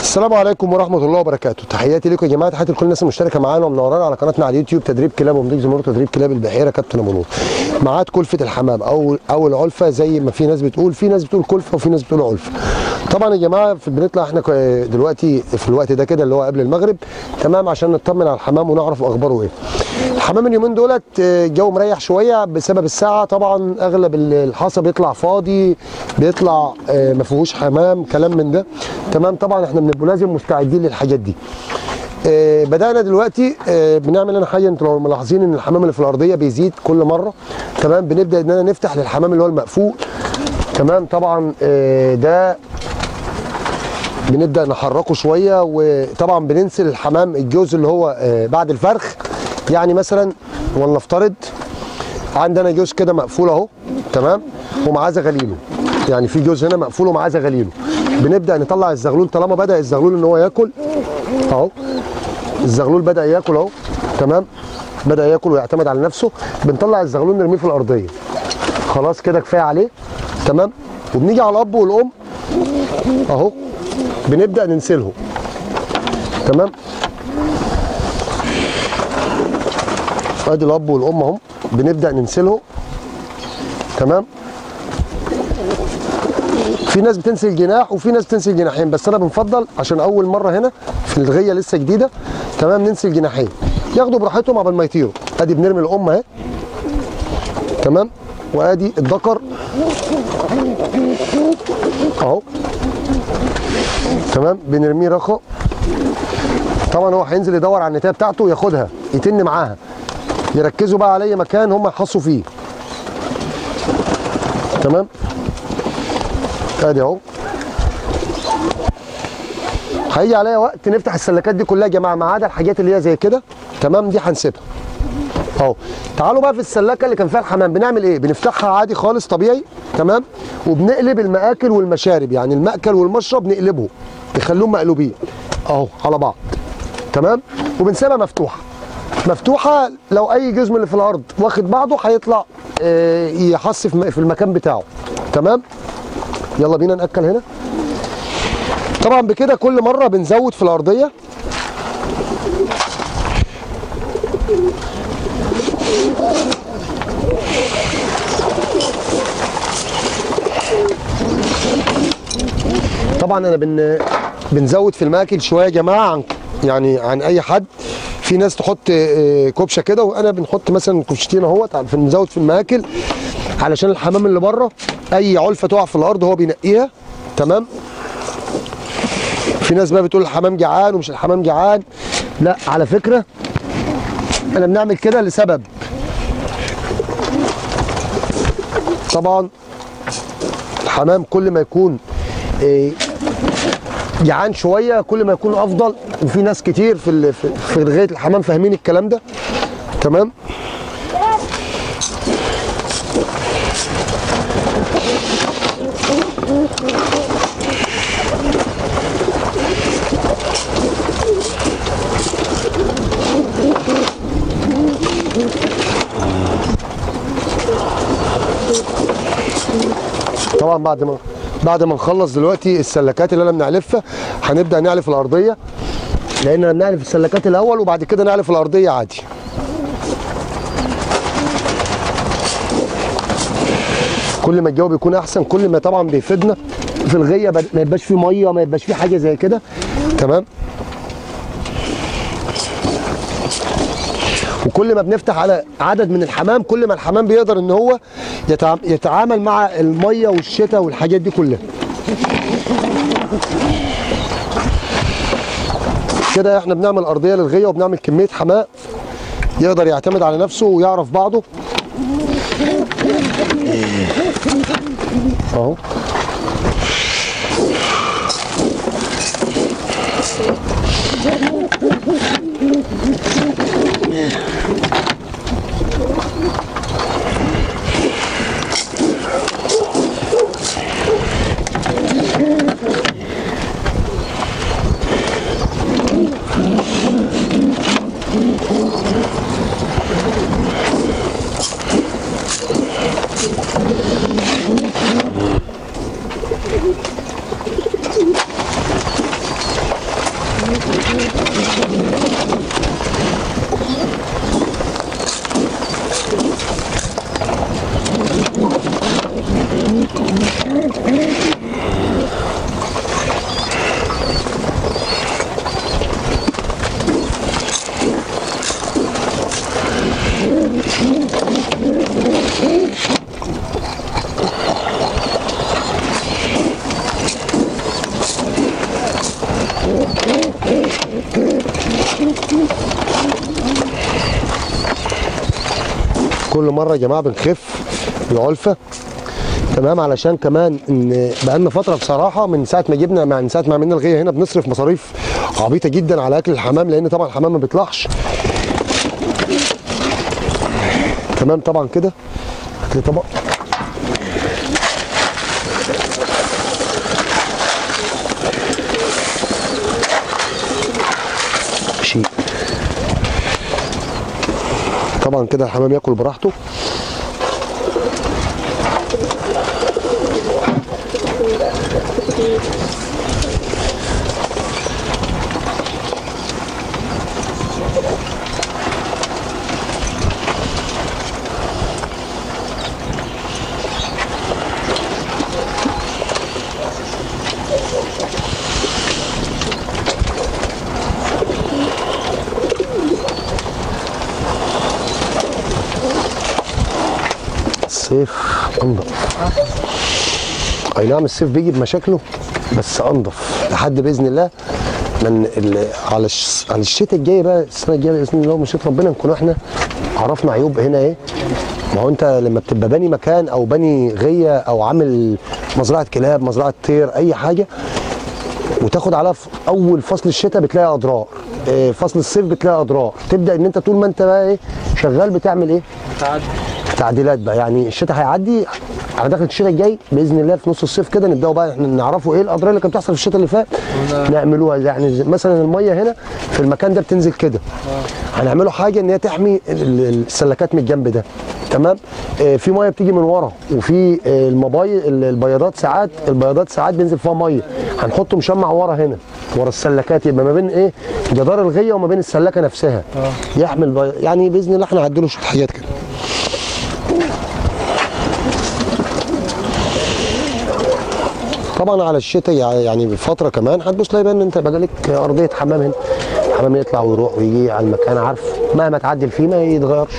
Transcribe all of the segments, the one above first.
السلام عليكم ورحمه الله وبركاته تحياتي لكم يا جماعه تحياتي لكل الناس المشتركه معانا ومنورانا على قناتنا على اليوتيوب تدريب كلاب ومضيق زمرد تدريب كلاب البحيره كابتن ابو نور ميعاد كلفه الحمام او او العلفه زي ما في ناس بتقول في ناس بتقول كلفه وفي ناس بتقول علفه طبعا يا جماعه في بنطلع احنا ك- دلوقتي في الوقت ده كده اللي هو قبل المغرب تمام عشان نطمن على الحمام ونعرف اخباره ايه الحمام اليومين دولت آه، الجو مريح شويه بسبب الساعه طبعا اغلب ال- الحصى بيطلع فاضي بيطلع آه، ما فيهوش حمام كلام من ده تمام طبعا احنا بنبقى لازم مستعدين للحاجات دي آه، بدانا دلوقتي آه، بنعمل انا حاجه انتوا لو ملاحظين ان الحمام اللي في الارضيه بيزيد كل مره تمام بنبدا اننا نفتح للحمام اللي هو المقفول تمام طبعا آه، ده بنبدا نحركه شويه وطبعا بننسل الحمام الجوز اللي هو آه، بعد الفرخ يعني مثلا ولنفترض عندنا جوز كده مقفول اهو تمام ومعاه زغاليله يعني في جوز هنا مقفول ومعاه زغاليله بنبدا نطلع الزغلول طالما بدا الزغلول ان هو ياكل اهو الزغلول بدا ياكل اهو تمام بدا ياكل ويعتمد على نفسه بنطلع الزغلول نرميه في الارضيه خلاص كده كفايه عليه تمام وبنيجي على الاب والام اهو بنبدا ننسلهم تمام ادي الاب والام اهم بنبدا ننسلهم تمام في ناس بتنسل جناح وفي ناس بتنسل جناحين بس انا بنفضل عشان اول مره هنا في الغيه لسه جديده تمام ننسل جناحين ياخدوا براحتهم قبل ما يطيروا ادي بنرمي الام اهي تمام وادي الذكر اهو تمام بنرميه رخا طبعا هو هينزل يدور على النتايه بتاعته ياخدها يتن معاها يركزوا بقى على اي مكان هم يحصوا فيه تمام ادي اهو هيجي عليا وقت نفتح السلكات دي كلها يا جماعه ما عدا الحاجات اللي هي زي كده تمام دي هنسيبها اهو تعالوا بقى في السلكه اللي كان فيها الحمام بنعمل ايه بنفتحها عادي خالص طبيعي تمام وبنقلب المآكل والمشارب يعني المأكل والمشرب نقلبه نخليهم مقلوبين اهو على بعض تمام وبنسيبها مفتوحه مفتوحه لو اي جزء من اللي في الارض واخد بعضه هيطلع آه، يحص في م- في المكان بتاعه تمام يلا بينا ناكل هنا طبعا بكده كل مره بنزود في الارضيه طبعا انا بن بنزود في الماكل شويه يا جماعه عن يعني عن اي حد في ناس تحط آه، كبشه كده وانا بنحط مثلا كبشتين اهوت بنزود في الماكل علشان الحمام اللي بره اي علفه تقع في الارض هو بينقيها تمام في ناس بقى بتقول الحمام جعان ومش الحمام جعان لا على فكره انا بنعمل كده لسبب طبعا الحمام كل ما يكون إيه، جعان شويه كل ما يكون افضل وفي ناس كتير في ال- في في رغايه الحمام فاهمين الكلام ده تمام طبعا بعد ما بعد ما نخلص دلوقتي السلكات اللي انا بنعلفها هنبدا نعلف الارضيه لان بنعلف السلكات الاول وبعد كده نعلف الارضيه عادي كل ما الجو بيكون احسن كل ما طبعا بيفيدنا في الغيه بد- ما يبقاش فيه ميه ما يبقاش فيه حاجه زي كده تمام وكل ما بنفتح على عدد من الحمام كل ما الحمام بيقدر ان هو يتع- يتعامل مع الميه والشتاء والحاجات دي كلها كده احنا بنعمل ارضيه للغيه وبنعمل كميه حمام يقدر يعتمد على نفسه ويعرف بعضه اهو كل مره يا جماعه بنخف العلفه تمام علشان كمان ان بقالنا فتره بصراحه من ساعه ما جبنا من ساعه ما عملنا الغيه هنا بنصرف مصاريف عبيطه جدا على اكل الحمام لان طبعا الحمام ما بيطلعش تمام طبعا كده هات لي طبق شيء طبعا كده الحمام ياكل براحته الصيف انضف اي نعم الصيف بيجي بمشاكله بس انضف لحد باذن الله من ال- على الش- على الشتاء الجاي بقى السنه الجايه باذن الله ومشيئه ربنا نكون احنا عرفنا عيوب هنا ايه ما هو انت لما بتبقى باني مكان او باني غيه او عامل مزرعه كلاب مزرعه طير اي حاجه وتاخد عليها في اول فصل الشتاء بتلاقي اضرار إيه، فصل الصيف بتلاقي اضرار تبدا ان انت طول ما انت بقى ايه شغال بتعمل ايه تعد تعديلات بقى يعني الشتاء هيعدي على دخلة الشتاء الجاي باذن الله في نص الصيف كده نبداوا بقى احنا نعرفوا ايه الاضرار اللي كانت بتحصل في الشتاء اللي فات نعملوها يعني زي- مثلا الميه هنا في المكان ده بتنزل كده هنعمله حاجه ان هي تحمي ال- ال- السلكات من الجنب ده تمام آه في ميه بتيجي من ورا وفي آه المبايض ال- البياضات ساعات البياضات ساعات بينزل فيها ميه هنحط مشمع ورا هنا ورا السلكات يبقى ما بين ايه جدار الغيه وما بين السلكه نفسها يحمل بي... يعني باذن الله احنا هنديله شويه حاجات كده طبعا على الشتاء يعني فتره كمان هتبص تلاقي بقى ان انت بقى لك ارضيه حمام هنا الحمام يطلع ويروح ويجي على المكان عارف مهما تعدل فيه ما يتغيرش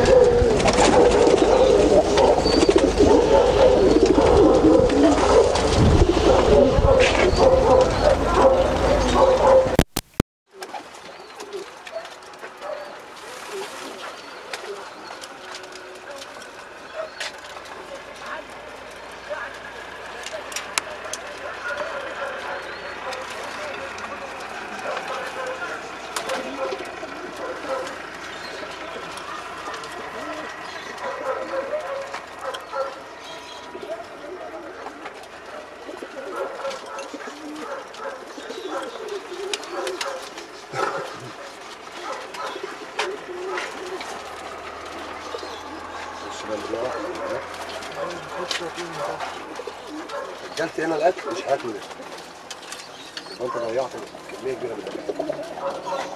اكلت هنا الاكل مش هاكله ده وانت ضيعت كميه كبيره من الاكل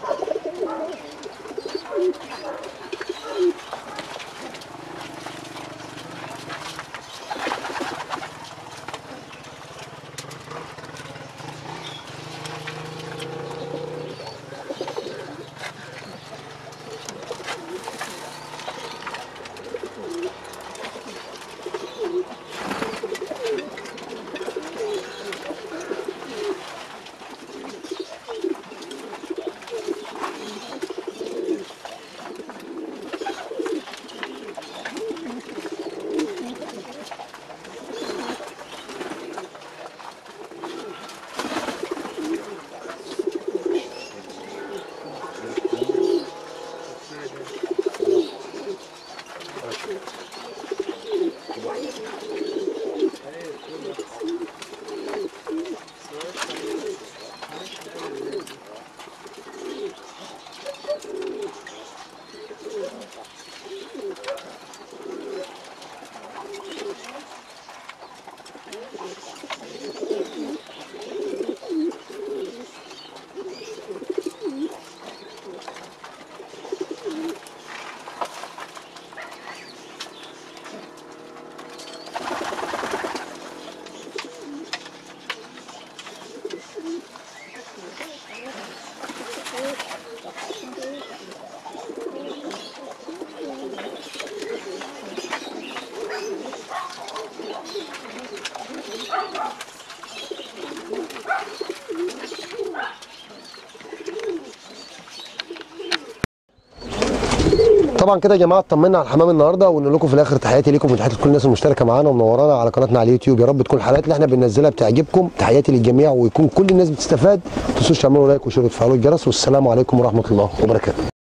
طبعا كده يا جماعه اطمنا على الحمام النهارده ونقول لكم في الاخر تحياتي ليكم وتحياتي لكل الناس المشتركه معانا ومنورانا على قناتنا على اليوتيوب يا رب تكون الحلقات اللي احنا بننزلها بتعجبكم تحياتي للجميع ويكون كل الناس بتستفاد ما تنسوش تعملوا لايك وشير وتفعلوا الجرس والسلام عليكم ورحمه الله وبركاته